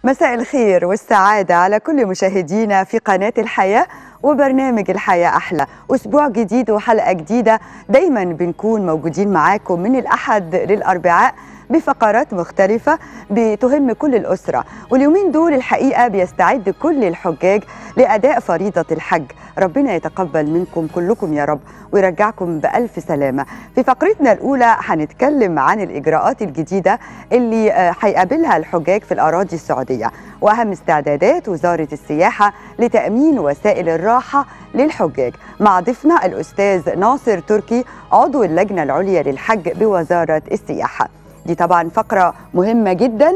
مساء الخير والسعادة على كل مشاهدينا في قناة الحياة وبرنامج الحياة أحلى أسبوع جديد وحلقة جديدة دايما بنكون موجودين معاكم من الأحد للأربعاء بفقرات مختلفة بتهم كل الأسرة واليومين دول الحقيقة بيستعد كل الحجاج لأداء فريضة الحج ربنا يتقبل منكم كلكم يا رب ويرجعكم بألف سلامة في فقرتنا الأولى هنتكلم عن الإجراءات الجديدة اللي آه، هيقابلها الحجاج في الأراضي السعودية وأهم استعدادات وزارة السياحة لتأمين وسائل الراحة للحجاج مع ضيفنا الأستاذ ناصر تركي عضو اللجنة العليا للحج بوزارة السياحة دي طبعا فقرة مهمة جدا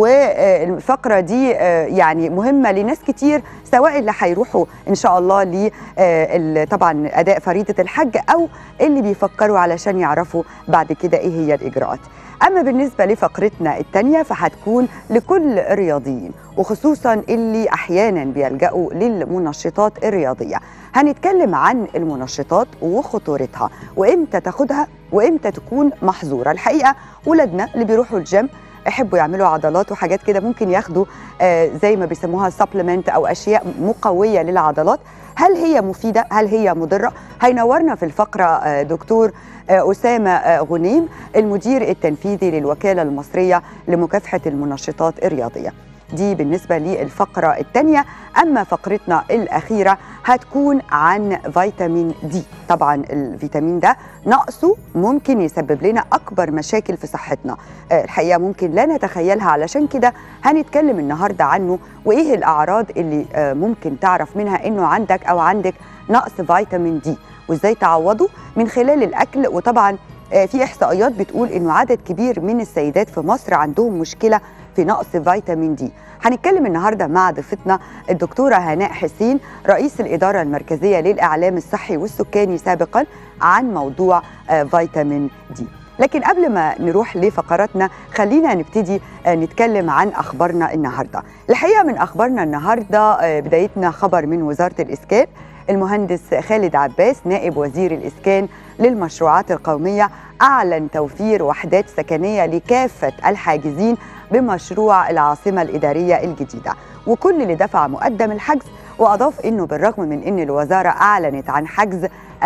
والفقرة دي آه، يعني مهمة لناس كتير سواء اللي هيروحوا إن شاء الله ل آه، ال- طبعا أداء فريضة الحج أو اللي بيفكروا علشان يعرفوا بعد كده إيه هي الإجراءات أما بالنسبة لفقرتنا التانية فهتكون لكل الرياضيين وخصوصا اللي أحيانا بيلجأوا للمنشطات الرياضية هنتكلم عن المنشطات وخطورتها وإمتى تاخدها وإمتى تكون محظورة الحقيقة ولادنا اللي بيروحوا الجيم يحبوا يعملوا عضلات وحاجات كده ممكن ياخدوا آه، زي ما بيسموها سبلمنت او اشياء مقويه للعضلات هل هي مفيده هل هي مضره هينورنا في الفقره آه، دكتور آه، اسامه آه، غنيم المدير التنفيذي للوكاله المصريه لمكافحه المنشطات الرياضيه دي بالنسبه للفقره الثانيه اما فقرتنا الاخيره هتكون عن فيتامين دي طبعا الفيتامين ده نقصه ممكن يسبب لنا اكبر مشاكل في صحتنا آه، الحقيقه ممكن لا نتخيلها علشان كده هنتكلم النهارده عنه وايه الاعراض اللي آه، ممكن تعرف منها انه عندك او عندك نقص فيتامين دي وازاي تعوضه من خلال الاكل وطبعا آه، في احصائيات بتقول انه عدد كبير من السيدات في مصر عندهم مشكله في نقص فيتامين دي هنتكلم النهارده مع ضيفتنا الدكتوره هناء حسين رئيس الاداره المركزيه للاعلام الصحي والسكاني سابقا عن موضوع آه، فيتامين دي لكن قبل ما نروح لفقراتنا خلينا نبتدي آه، نتكلم عن اخبارنا النهارده الحقيقه من اخبارنا النهارده آه، بدايتنا خبر من وزاره الاسكان المهندس خالد عباس نائب وزير الاسكان للمشروعات القوميه اعلن توفير وحدات سكنيه لكافه الحاجزين بمشروع العاصمه الاداريه الجديده وكل اللي دفع مقدم الحجز واضاف انه بالرغم من ان الوزاره اعلنت عن حجز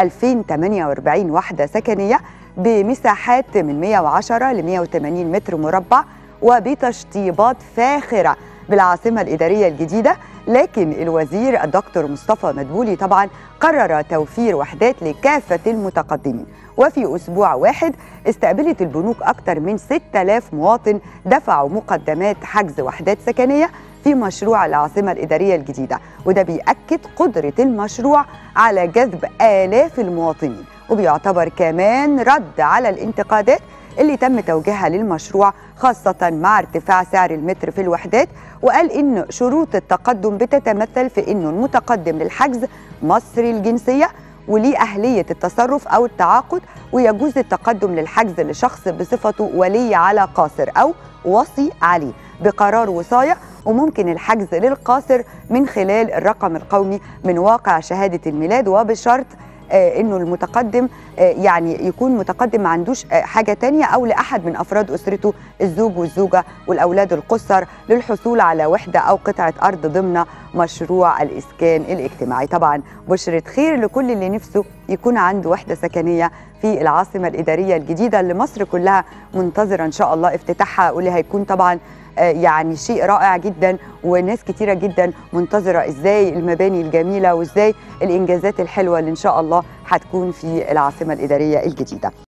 2048 وحده سكنيه بمساحات من 110 ل 180 متر مربع وبتشطيبات فاخره بالعاصمه الاداريه الجديده لكن الوزير الدكتور مصطفى مدبولي طبعا قرر توفير وحدات لكافه المتقدمين وفي اسبوع واحد استقبلت البنوك اكثر من 6000 مواطن دفعوا مقدمات حجز وحدات سكنيه في مشروع العاصمه الاداريه الجديده وده بيأكد قدره المشروع على جذب آلاف المواطنين وبيعتبر كمان رد على الانتقادات اللي تم توجيهها للمشروع خاصة مع ارتفاع سعر المتر في الوحدات وقال إن شروط التقدم بتتمثل في إنه المتقدم للحجز مصري الجنسية وليه أهلية التصرف أو التعاقد ويجوز التقدم للحجز لشخص بصفته ولي على قاصر أو وصي عليه بقرار وصاية وممكن الحجز للقاصر من خلال الرقم القومي من واقع شهادة الميلاد وبشرط آه، انه المتقدم آه، يعني يكون متقدم ما عندوش آه، حاجه تانية او لاحد من افراد اسرته الزوج والزوجه والاولاد القصر للحصول على وحده او قطعه ارض ضمن مشروع الاسكان الاجتماعي طبعا بشره خير لكل اللي نفسه يكون عنده وحده سكنيه في العاصمه الاداريه الجديده اللي مصر كلها منتظره ان شاء الله افتتاحها واللي هيكون طبعا آه، يعني شيء رائع جدا وناس كتيره جدا منتظره ازاي المباني الجميله وازاي الانجازات الحلوه اللي ان شاء الله هتكون في العاصمه الاداريه الجديده